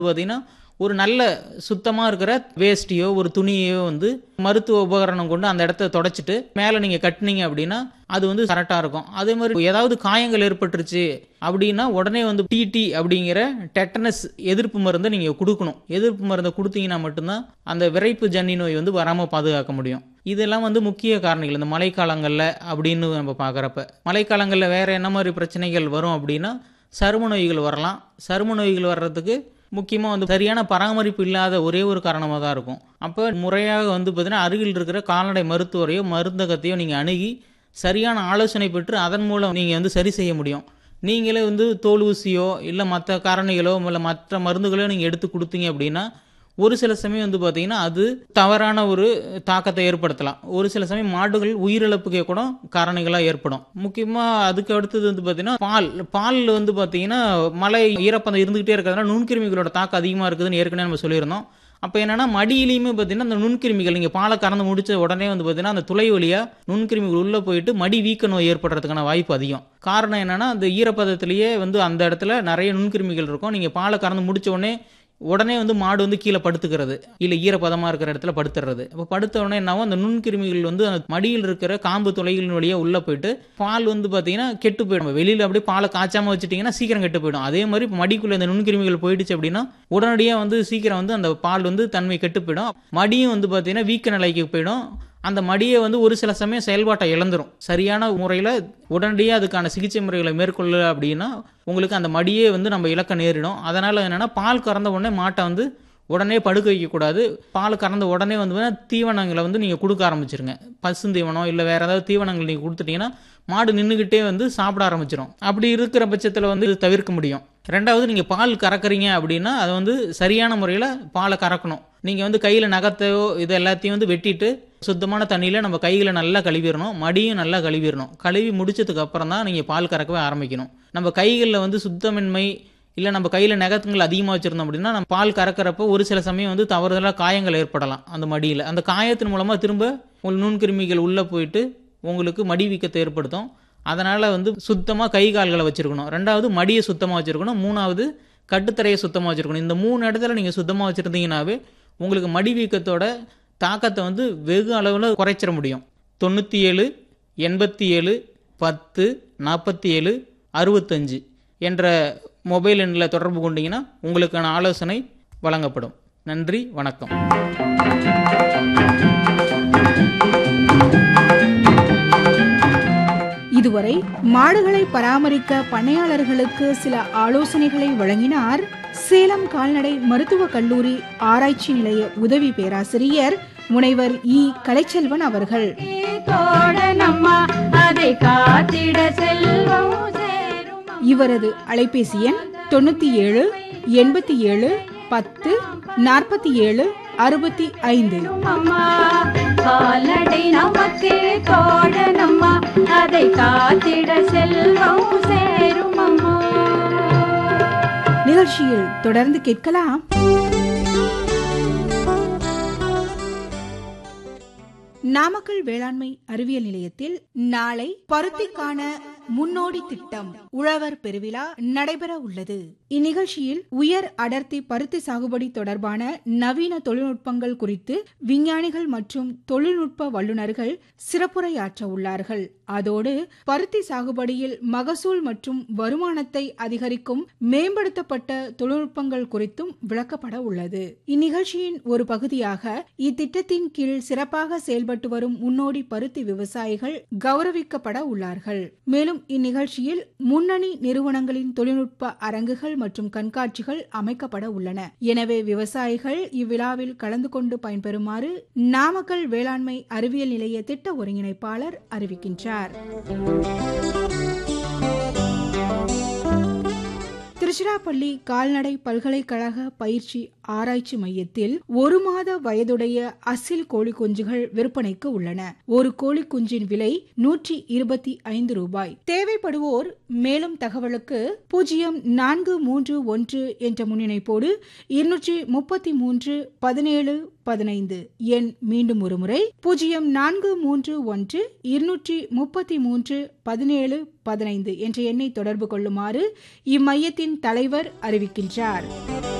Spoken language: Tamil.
பார்த்தீங்கன்னா ஒரு நல்ல சுத்தமாக இருக்கிற வேஷ்டியோ ஒரு துணியோ வந்து மருத்துவ உபகரணம் கொண்டு அந்த இடத்த தொடச்சிட்டு மேலே நீங்கள் கட்டினீங்க அப்படின்னா அது வந்து கரெக்டாக இருக்கும் அதே மாதிரி ஏதாவது காயங்கள் ஏற்பட்டுருச்சு அப்படின்னா உடனே வந்து டிடி அப்படிங்கிற டெட்டனஸ் எதிர்ப்பு மருந்தை நீங்கள் கொடுக்கணும் எதிர்ப்பு மருந்தை கொடுத்தீங்கன்னா மட்டும்தான் அந்த விரைப்பு ஜன்னி நோய் வந்து வராமல் பாதுகாக்க முடியும் இதெல்லாம் வந்து முக்கிய காரணிகள் இந்த மழைக்காலங்களில் அப்படின்னு நம்ம பார்க்குறப்ப மழைக்காலங்களில் வேறு என்ன மாதிரி பிரச்சனைகள் வரும் அப்படின்னா சரும நோய்கள் வரலாம் சரும நோய்கள் வர்றதுக்கு முக்கியமாக வந்து சரியான பராமரிப்பு இல்லாத ஒரே ஒரு காரணமாக தான் இருக்கும் அப்போ முறையாக வந்து பார்த்தீங்கன்னா அருகில் இருக்கிற கால்நடை மருத்துவரையோ மருந்தகத்தையோ நீங்கள் அணுகி சரியான ஆலோசனை பெற்று அதன் மூலம் நீங்கள் வந்து சரி செய்ய முடியும் நீங்களே வந்து தோல் ஊசியோ இல்லை மற்ற காரணிகளோ இல்லை மற்ற மருந்துகளோ நீங்கள் எடுத்து கொடுத்தீங்க அப்படின்னா ஒரு சில சமயம் வந்து பார்த்தீங்கன்னா அது தவறான ஒரு தாக்கத்தை ஏற்படுத்தலாம் ஒரு சில சமயம் மாடுகள் உயிரிழப்புக்கே கூட காரணிகளாக ஏற்படும் முக்கியமாக அதுக்கு அடுத்தது வந்து பார்த்தீங்கன்னா பால் பாலில் வந்து பார்த்தீங்கன்னா மழை ஈரப்பதம் இருந்துகிட்டே இருக்கிறதுனால நுண்கிருமிகளோட தாக்கம் அதிகமாக இருக்குதுன்னு ஏற்கனவே நம்ம சொல்லியிருந்தோம் அப்போ என்னன்னா மடியிலையுமே பார்த்தீங்கன்னா அந்த நுண்கிருமிகள் நீங்கள் பாலை கறந்து முடிச்ச உடனே வந்து பார்த்தீங்கன்னா அந்த துளை வழியாக நுண்கிருமிகள் உள்ளே போயிட்டு மடி வீக்க நோய் ஏற்படுறதுக்கான வாய்ப்பு அதிகம் காரணம் என்னன்னா அந்த ஈரப்பதத்திலேயே வந்து அந்த இடத்துல நிறைய நுண்கிருமிகள் இருக்கும் நீங்கள் பாலை கறந்து முடிச்ச உடனே உடனே வந்து மாடு வந்து கீழே படுத்துக்கிறது இல்லை ஈரப்பதமாக இருக்கிற இடத்துல படுத்துறது அப்போ படுத்த உடனே என்னவோ அந்த நுண்கிருமிகள் வந்து அந்த மடியில் இருக்கிற காம்பு துளைகளின் வழியாக உள்ளே போயிட்டு பால் வந்து பார்த்தீங்கன்னா கெட்டு போயிடும் வெளியில் அப்படியே பாலை காய்ச்சாம வச்சுட்டிங்கன்னா சீக்கிரம் கெட்டு போயிடும் அதே மாதிரி மடிக்குள்ளே அந்த நுண்கிருமிகள் போயிடுச்சு அப்படின்னா உடனடியாக வந்து சீக்கிரம் வந்து அந்த பால் வந்து தன்மை கெட்டு போயிடும் மடியும் வந்து பார்த்தீங்கன்னா வீக்க நிலைக்கு போயிடும் அந்த மடியை வந்து ஒரு சில சமயம் செயல்பாட்டை இழந்துரும் சரியான முறையில் உடனடியாக அதுக்கான சிகிச்சை முறைகளை மேற்கொள்ள அப்படின்னா உங்களுக்கு அந்த மடியே வந்து நம்ம இழக்க நேரிடும் அதனால் என்னென்னா பால் கறந்த உடனே மாட்டை வந்து உடனே படுக்க வைக்கக்கூடாது பால் கறந்த உடனே வந்து தீவனங்களை வந்து நீங்கள் கொடுக்க ஆரம்பிச்சிருங்க பசுந்தீவனம் இல்லை வேறு ஏதாவது தீவனங்கள் நீங்கள் கொடுத்துட்டீங்கன்னா மாடு நின்றுக்கிட்டே வந்து சாப்பிட ஆரம்பிச்சிடும் அப்படி இருக்கிற பட்சத்தில் வந்து இது தவிர்க்க முடியும் ரெண்டாவது நீங்கள் பால் கறக்குறீங்க அப்படின்னா அதை வந்து சரியான முறையில் பாலை கறக்கணும் நீங்கள் வந்து கையில் நகத்தையோ இது எல்லாத்தையும் வந்து வெட்டிட்டு சுத்தமான தண்ணியில் நம்ம கைகளை நல்லா கழுவிடணும் மடியும் நல்லா கழுவிடணும் கழுவி முடிச்சதுக்கு அப்புறம் தான் நீங்கள் பால் கறக்கவே ஆரம்பிக்கணும் நம்ம கைகளில் வந்து சுத்தமின்மை இல்லை நம்ம கையில் நகத்துங்கள் அதிகமாக வச்சுருந்தோம் அப்படின்னா நம்ம பால் கறக்கிறப்போ ஒரு சில சமயம் வந்து தவறுதலாக காயங்கள் ஏற்படலாம் அந்த மடியில் அந்த காயத்தின் மூலமாக திரும்ப உங்களுக்கு நுண்கிருமிகள் உள்ளே போயிட்டு உங்களுக்கு மடி வீக்கத்தை ஏற்படுத்தும் அதனால் வந்து சுத்தமாக கை கால்களை வச்சுருக்கணும் ரெண்டாவது மடியை சுத்தமாக வச்சுருக்கணும் மூணாவது கட்டுத்தரையை சுத்தமாக வச்சுருக்கணும் இந்த மூணு இடத்துல நீங்கள் சுத்தமாக வச்சுருந்தீங்கன்னாவே உங்களுக்கு மடி வீக்கத்தோட தாக்கத்தை வந்து வெகு அளவில் குறைச்சிட முடியும் தொண்ணூற்றி ஏழு எண்பத்தி ஏழு பத்து நாற்பத்தி ஏழு அறுபத்தஞ்சு என்ற மொபைல் எண்ணில் தொடர்பு கொண்டீங்கன்னா உங்களுக்கான ஆலோசனை வழங்கப்படும் நன்றி வணக்கம் இதுவரை மாடுகளை பராமரிக்க பண்ணையாளர்களுக்கு சில ஆலோசனைகளை வழங்கினார் சேலம் கால்நடை மருத்துவக் கல்லூரி ஆராய்ச்சி நிலைய உதவி பேராசிரியர் முனைவர் இ கலைச்செல்வன் அவர்கள் தோழனம்மா அதை காத்திட செல்வம் சேரும் இவரது அலைபேசி எண் தொண்ணூத்தி ஏழு எண்பத்தி ஏழு பத்து நாற்பத்தி ஏழு அறுபத்தி ஐந்து அம்மா கால்நடை நமக்கு தோழனம்மா அதை காத்திட செல்வம் சேரும் அம்மா நிகழ்ச்சியில் தொடர்ந்து கேட்கலாம் நாமக்கல் வேளாண்மை அறிவியல் நிலையத்தில் நாளை பருத்திக்கான முன்னோடி திட்டம் உழவர் பெருவிழா நடைபெற உள்ளது இந்நிகழ்ச்சியில் உயர் அடர்த்தி பருத்தி சாகுபடி தொடர்பான நவீன தொழில்நுட்பங்கள் குறித்து விஞ்ஞானிகள் மற்றும் தொழில்நுட்ப வல்லுநர்கள் சிறப்புரையாற்ற உள்ளார்கள் அதோடு பருத்தி சாகுபடியில் மகசூல் மற்றும் வருமானத்தை அதிகரிக்கும் மேம்படுத்தப்பட்ட தொழில்நுட்பங்கள் குறித்தும் விளக்கப்பட உள்ளது இந்நிகழ்ச்சியின் ஒரு பகுதியாக இத்திட்டத்தின் கீழ் சிறப்பாக செயல்பட்டு வரும் முன்னோடி பருத்தி விவசாயிகள் கௌரவிக்கப்பட உள்ளார்கள் மேலும் இந்நிகழ்ச்சியில் முன்னணி நிறுவனங்களின் தொழில்நுட்ப அரங்குகள் மற்றும் கண்காட்சிகள் அமைக்கப்பட உள்ளன எனவே விவசாயிகள் இவ்விழாவில் கலந்து கொண்டு பயன்பெறுமாறு நாமக்கல் வேளாண்மை அறிவியல் நிலைய திட்ட ஒருங்கிணைப்பாளர் அறிவிக்கின்றார் திருச்சிராப்பள்ளி கால்நடை பல்கலைக்கழக பயிற்சி ஆராய்ச்சி மையத்தில் ஒரு மாத வயதுடைய அசில் கோழி குஞ்சுகள் விற்பனைக்கு உள்ளன ஒரு கோழி குஞ்சின் விலை நூற்றி இருபத்தி ஐந்து ரூபாய் தேவைப்படுவோர் மேலும் தகவலுக்கு பூஜ்ஜியம் நான்கு மூன்று ஒன்று என்ற முன்னிணைப்போடு இருநூற்றி முப்பத்தி மூன்று பதினேழு பதினைந்து எண் மீண்டும் ஒரு முறை பூஜ்ஜியம் நான்கு மூன்று ஒன்று இருநூற்றி முப்பத்தி மூன்று பதினேழு பதினைந்து என்ற எண்ணை தொடர்பு கொள்ளுமாறு இம்மையத்தின் தலைவர் அறிவிக்கின்றார்